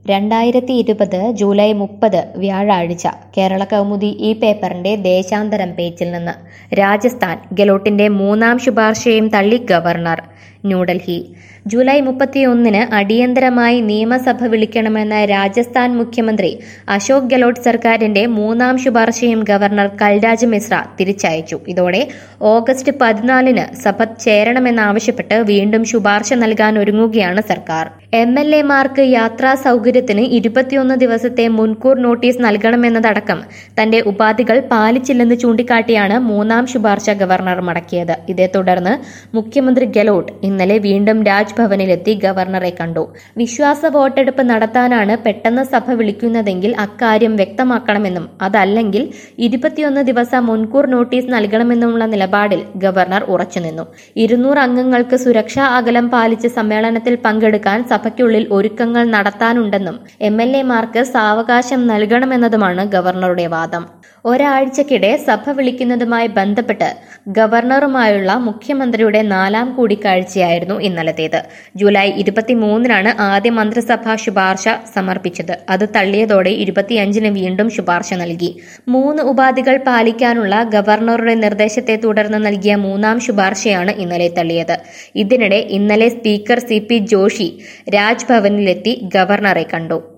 രണ്ടായിരത്തി ഇരുപത് ജൂലൈ മുപ്പത് വ്യാഴാഴ്ച കേരള കൗമുദി ഈ പേപ്പറിന്റെ ദേശാന്തരം പേജിൽ നിന്ന് രാജസ്ഥാൻ ഗെലോട്ടിന്റെ മൂന്നാം ശുപാർശയും തള്ളി ഗവർണർ ന്യൂഡൽഹി ജൂലൈ മുപ്പത്തിയൊന്നിന് അടിയന്തരമായി നിയമസഭ വിളിക്കണമെന്ന രാജസ്ഥാൻ മുഖ്യമന്ത്രി അശോക് ഗെലോട്ട് സർക്കാരിന്റെ മൂന്നാം ശുപാർശയും ഗവർണർ കൽരാജ് മിശ്ര തിരിച്ചയച്ചു ഇതോടെ ഓഗസ്റ്റ് പതിനാലിന് സഭ ചേരണമെന്നാവശ്യപ്പെട്ട് വീണ്ടും ശുപാർശ നൽകാൻ ഒരുങ്ങുകയാണ് സർക്കാർ എം എൽ എമാർക്ക് യാത്രാ സൗകര്യത്തിന് ഇരുപത്തിയൊന്ന് ദിവസത്തെ മുൻകൂർ നോട്ടീസ് നൽകണമെന്നതടക്കം തന്റെ ഉപാധികൾ പാലിച്ചില്ലെന്ന് ചൂണ്ടിക്കാട്ടിയാണ് മൂന്നാം ശുപാർശ ഗവർണർ മടക്കിയത് ഇതേ തുടർന്ന് മുഖ്യമന്ത്രി ഗെലോട്ട് ഇന്നലെ വീണ്ടും രാജ്ഭവനിലെത്തി ഗവർണറെ കണ്ടു വിശ്വാസ വോട്ടെടുപ്പ് നടത്താനാണ് പെട്ടെന്ന് സഭ വിളിക്കുന്നതെങ്കിൽ അക്കാര്യം വ്യക്തമാക്കണമെന്നും അതല്ലെങ്കിൽ ഇരുപത്തിയൊന്ന് ദിവസം മുൻകൂർ നോട്ടീസ് നൽകണമെന്നുമുള്ള നിലപാടിൽ ഗവർണർ ഉറച്ചുനിന്നു ഇരുന്നൂറ് അംഗങ്ങൾക്ക് സുരക്ഷാ അകലം പാലിച്ച് സമ്മേളനത്തിൽ പങ്കെടുക്കാൻ സഭയ്ക്കുള്ളിൽ ഒരുക്കങ്ങൾ നടത്താനുണ്ടെന്നും എം എൽ എമാർക്ക് സാവകാശം നൽകണമെന്നതുമാണ് ഗവർണറുടെ വാദം ഒരാഴ്ചക്കിടെ സഭ വിളിക്കുന്നതുമായി ബന്ധപ്പെട്ട് ഗവർണറുമായുള്ള മുഖ്യമന്ത്രിയുടെ നാലാം കൂടിക്കാഴ്ചയായിരുന്നു ഇന്നലത്തേത് ജൂലൈ ഇരുപത്തിമൂന്നിനാണ് ആദ്യ മന്ത്രിസഭാ ശുപാർശ സമർപ്പിച്ചത് അത് തള്ളിയതോടെ ഇരുപത്തിയഞ്ചിന് വീണ്ടും ശുപാർശ നൽകി മൂന്ന് ഉപാധികൾ പാലിക്കാനുള്ള ഗവർണറുടെ നിർദ്ദേശത്തെ തുടർന്ന് നൽകിയ മൂന്നാം ശുപാർശയാണ് ഇന്നലെ തള്ളിയത് ഇതിനിടെ ഇന്നലെ സ്പീക്കർ സി പി ജോഷി രാജ്ഭവനിലെത്തി ഗവർണറെ കണ്ടു